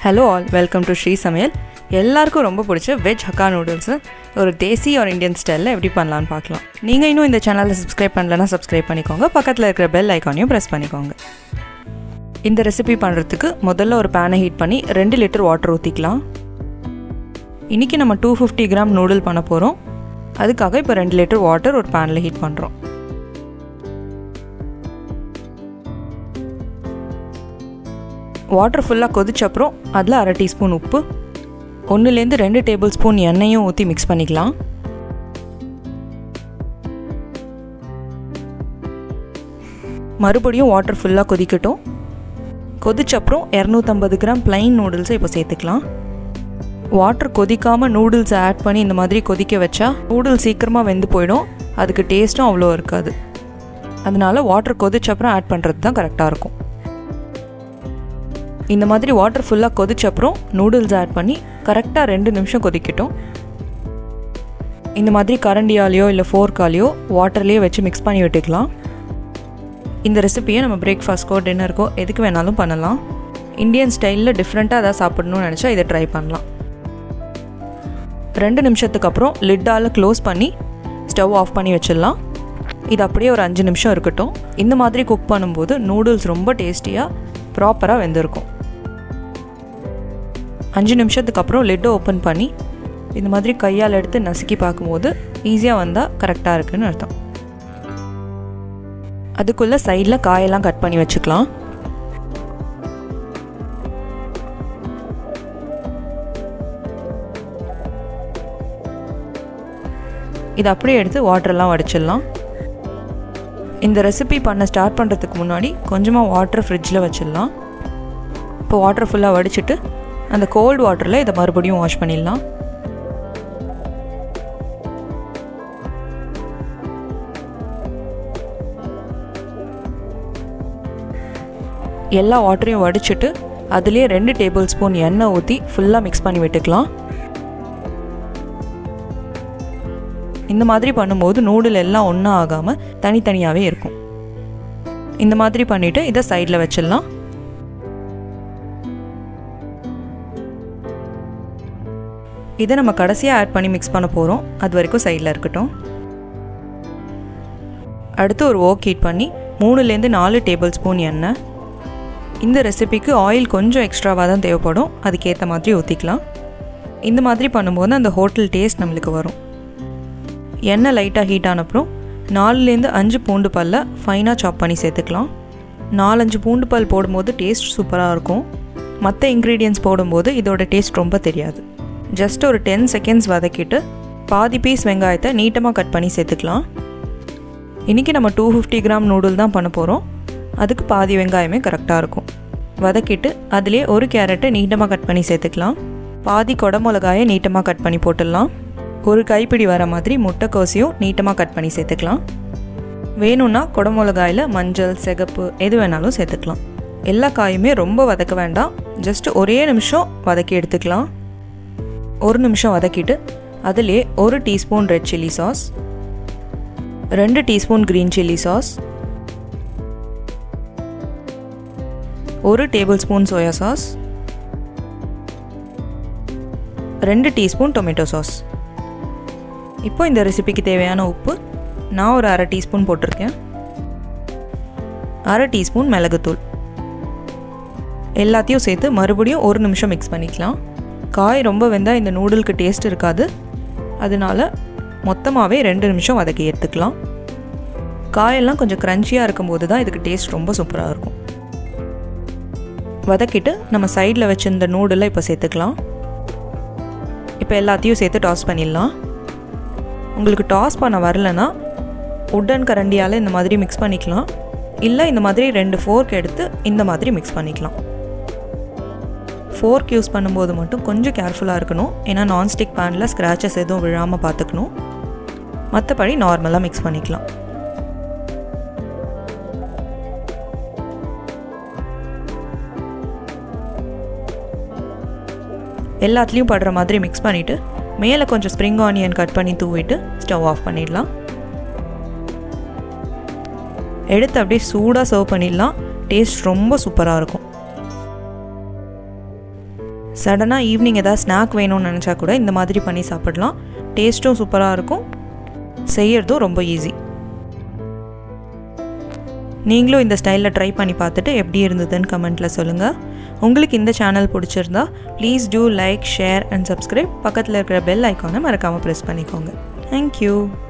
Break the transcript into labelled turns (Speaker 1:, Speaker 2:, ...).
Speaker 1: hello all welcome to Sri சமையல் எல்லாருக்கும் ரொம்ப பிடிச்ச வெஜ் ஹக்கா நூடுல்ஸு ஒரு தேசி ஒரு இந்தியன் ஸ்டைலில் எப்படி பண்ணலான்னு பார்க்கலாம் நீங்கள் இன்னும் இந்த சேனலை சப்ஸ்கிரைப் பண்ணலன்னா சப்ஸ்கிரைப் பண்ணிக்கோங்க பக்கத்தில் இருக்கிற பெல் ஐக்கானையும் ப்ரெஸ் பண்ணிக்கோங்க இந்த ரெசிபி பண்ணுறதுக்கு முதல்ல ஒரு பேனை ஹீட் பண்ணி ரெண்டு லிட்டர் வாட்டர் ஊற்றிக்கலாம் இன்றைக்கி நம்ம டூ ஃபிஃப்டி கிராம் நூடுல் பண்ண போகிறோம் அதுக்காக இப்போ ரெண்டு லிட்டர் வாட்டர் ஒரு பேனில் ஹீட் பண்ணுறோம் வாட்டர் ஃபுல்லாக கொதிச்சப்புறம் அதில் அரை டீஸ்பூன் உப்பு ஒன்றுலேருந்து ரெண்டு டேபிள் ஸ்பூன் எண்ணெயும் ஊற்றி மிக்ஸ் பண்ணிக்கலாம் மறுபடியும் வாட்டர் ஃபுல்லாக கொதிக்கட்டும் கொதிச்சப்புறம் இரநூத்தம்பது கிராம் பிளைன் நூடுல்ஸை இப்போ சேர்த்துக்கலாம் வாட்டர் கொதிக்காமல் நூடுல்ஸை ஆட் பண்ணி இந்த மாதிரி கொதிக்க வச்சா நூடுல்ஸ் சீக்கிரமாக வெந்து போயிடும் அதுக்கு டேஸ்ட்டும் அவ்வளோ இருக்காது அதனால வாட்டர் கொதிச்சப்புறம் ஆட் பண்ணுறது தான் கரெக்டாக இருக்கும் இந்த மாதிரி வாட்டர் ஃபுல்லாக கொதிச்சப்புறம் நூடுல்ஸ் ஆட் பண்ணி கரெக்டாக ரெண்டு நிமிஷம் கொதிக்கட்டும் இந்த மாதிரி கரண்டியாலேயோ இல்லை ஃபோர்க்காலேயோ வாட்டர்லேயே வச்சு மிக்ஸ் பண்ணி விட்டுக்கலாம் இந்த ரெசிப்பியை நம்ம பிரேக்ஃபாஸ்ட்க்கோ டின்னருக்கோ எதுக்கு வேணாலும் பண்ணலாம் இந்தியன் ஸ்டைலில் டிஃப்ரெண்ட்டாக எதாவது சாப்பிடணும்னு நினச்சா இதை ட்ரை பண்ணலாம் ரெண்டு நிமிஷத்துக்கு அப்புறம் லிட்டால் க்ளோஸ் பண்ணி ஸ்டவ் ஆஃப் பண்ணி வச்சிடலாம் இது அப்படியே ஒரு அஞ்சு நிமிஷம் இருக்கட்டும் இந்த மாதிரி குக் பண்ணும்போது நூடுல்ஸ் ரொம்ப டேஸ்டியாக ப்ராப்பராக வெந்திருக்கும் அஞ்சு நிமிஷத்துக்கு அப்புறம் லிட்டை ஓப்பன் பண்ணி இந்த மாதிரி கையால் எடுத்து நசுக்கி பார்க்கும்போது ஈஸியாக வந்தால் கரெக்டாக இருக்குன்னு அர்த்தம் அதுக்குள்ளே சைடில் காயெல்லாம் கட் பண்ணி வச்சுக்கலாம் இதை அப்படியே எடுத்து வாட்டரெல்லாம் வடிச்சிடலாம் இந்த ரெசிபி பண்ண ஸ்டார்ட் பண்ணுறதுக்கு முன்னாடி கொஞ்சமாக வாட்டர் ஃப்ரிட்ஜில் வச்சிடலாம் இப்போ வாட்டர் ஃபுல்லாக வடிச்சிட்டு அந்த கோல்டு வாட்டரில் இதை மறுபடியும் வாஷ் பண்ணிடலாம் எல்லா வாட்டரையும் வடிச்சிட்டு அதுலேயே ரெண்டு டேபிள் ஸ்பூன் எண்ணெய் ஊற்றி ஃபுல்லாக மிக்ஸ் பண்ணி விட்டுக்கலாம் இந்த மாதிரி பண்ணும்போது நூடுல் எல்லாம் ஒன்றா ஆகாமல் தனித்தனியாகவே இருக்கும் இந்த மாதிரி பண்ணிவிட்டு இதை சைடில் வச்சிடலாம் இதை நம்ம கடைசியாக ஆட் பண்ணி மிக்ஸ் பண்ண போகிறோம் அது வரைக்கும் சைடில் இருக்கட்டும் அடுத்து ஒரு ஓக் ஹீட் பண்ணி மூணுலேருந்து நாலு டேபிள் ஸ்பூன் எண்ணெய் இந்த ரெசிபிக்கு ஆயில் கொஞ்சம் எக்ஸ்ட்ராவாக தான் தேவைப்படும் அதுக்கேற்ற மாதிரி ஊற்றிக்கலாம் இந்த மாதிரி பண்ணும்போது அந்த ஹோட்டல் டேஸ்ட் நம்மளுக்கு வரும் எண்ணெய் லைட்டாக ஹீட் ஆனப்புறம் நாலுலேருந்து அஞ்சு பூண்டு பல்ல ஃபைனாக சாப் பண்ணி சேர்த்துக்கலாம் நாலஞ்சு பூண்டு பல் போடும்போது டேஸ்ட் சூப்பராக இருக்கும் மற்ற இன்க்ரீடியன்ஸ் போடும்போது இதோட டேஸ்ட் ரொம்ப தெரியாது ஜஸ்ட் ஒரு டென் செகண்ட்ஸ் வதக்கிட்டு பாதி பீஸ் வெங்காயத்தை நீட்டமாக கட் பண்ணி சேர்த்துக்கலாம் இன்றைக்கி நம்ம டூ ஃபிஃப்டி கிராம் நூடுல் தான் பண்ண போகிறோம் அதுக்கு பாதி வெங்காயமே கரெக்டாக இருக்கும் வதக்கிட்டு அதுலேயே ஒரு கேரட்டை நீட்டமாக கட் பண்ணி சேர்த்துக்கலாம் பாதி கொடமிளகாயை நீட்டமாக கட் பண்ணி போட்டுடலாம் ஒரு கைப்பிடி வர மாதிரி முட்டைக்கோசையும் நீட்டமாக கட் பண்ணி சேர்த்துக்கலாம் வேணும்னா குடமிளகாயில் மஞ்சள் சிகப்பு எது வேணாலும் சேர்த்துக்கலாம் எல்லா காயுமே ரொம்ப வதக்க வேண்டாம் ஜஸ்ட் ஒரே நிமிஷம் வதக்கி எடுத்துக்கலாம் ஒரு நிமிஷம் வதக்கிட்டு அதிலே ஒரு டீஸ்பூன் ரெட் சில்லி சாஸ் ரெண்டு டீஸ்பூன் க்ரீன் சில்லி சாஸ் ஒரு டேபிள் ஸ்பூன் சோயா சாஸ் ரெண்டு டீஸ்பூன் டொமேட்டோ சாஸ் இப்போ இந்த ரெசிபிக்கு தேவையான உப்பு நான் ஒரு அரை டீஸ்பூன் போட்டிருக்கேன் அரை டீஸ்பூன் மிளகுத்தூள் எல்லாத்தையும் சேர்த்து மறுபடியும் ஒரு நிமிஷம் மிக்ஸ் பண்ணிக்கலாம் காய் ரொம்ப வெந்தால் இந்த நூடுலுக்கு டேஸ்ட் இருக்காது அதனால மொத்தமாகவே ரெண்டு நிமிஷம் வதக்கி எடுத்துக்கலாம் காயெல்லாம் கொஞ்சம் க்ரன்ச்சியாக இருக்கும்போது தான் இதுக்கு டேஸ்ட் ரொம்ப சூப்பராக இருக்கும் வதக்கிட்டு நம்ம சைடில் வச்சுருந்த நூடுலை இப்போ சேர்த்துக்கலாம் இப்போ எல்லாத்தையும் சேர்த்து டாஸ் பண்ணிடலாம் உங்களுக்கு டாஸ் பண்ண வரலன்னா உட்டன் கரண்டியால் இந்த மாதிரி மிக்ஸ் பண்ணிக்கலாம் இல்லை இந்த மாதிரி ரெண்டு ஃபோர்க் எடுத்து இந்த மாதிரி மிக்ஸ் பண்ணிக்கலாம் ஃபோர்க் யூஸ் பண்ணும்போது மட்டும் கொஞ்சம் கேர்ஃபுல்லாக இருக்கணும் ஏன்னா நான்ஸ்டிக் பேனில் ஸ்க்ராச்சஸ் எதுவும் விழாமல் பார்த்துக்கணும் மற்றபடி நார்மலாக மிக்ஸ் பண்ணிக்கலாம் எல்லாத்துலேயும் படுற மாதிரி மிக்ஸ் பண்ணிவிட்டு மேலே கொஞ்சம் ஸ்ப்ரிங் ஆனியன் கட் பண்ணி தூவிட்டு ஸ்டவ் ஆஃப் பண்ணிடலாம் எடுத்து அப்படியே சூடாக சர்வ் பண்ணிடலாம் டேஸ்ட் ரொம்ப சூப்பராக இருக்கும் சடனாக ஈவினிங் ஏதாவது ஸ்நாக் வேணும்னு நினச்சா கூட இந்த மாதிரி பண்ணி சாப்பிடலாம் டேஸ்ட்டும் சூப்பராக இருக்கும் செய்யறதும் ரொம்ப ஈஸி நீங்களும் இந்த ஸ்டைலில் ட்ரை பண்ணி பார்த்துட்டு எப்படி இருந்ததுன்னு கமெண்ட்டில் சொல்லுங்கள் உங்களுக்கு இந்த சேனல் பிடிச்சிருந்தா please do like share and subscribe பக்கத்தில் இருக்கிற பெல் ஐக்கானை மறக்காமல் ப்ரெஸ் பண்ணிக்கோங்க தேங்க்யூ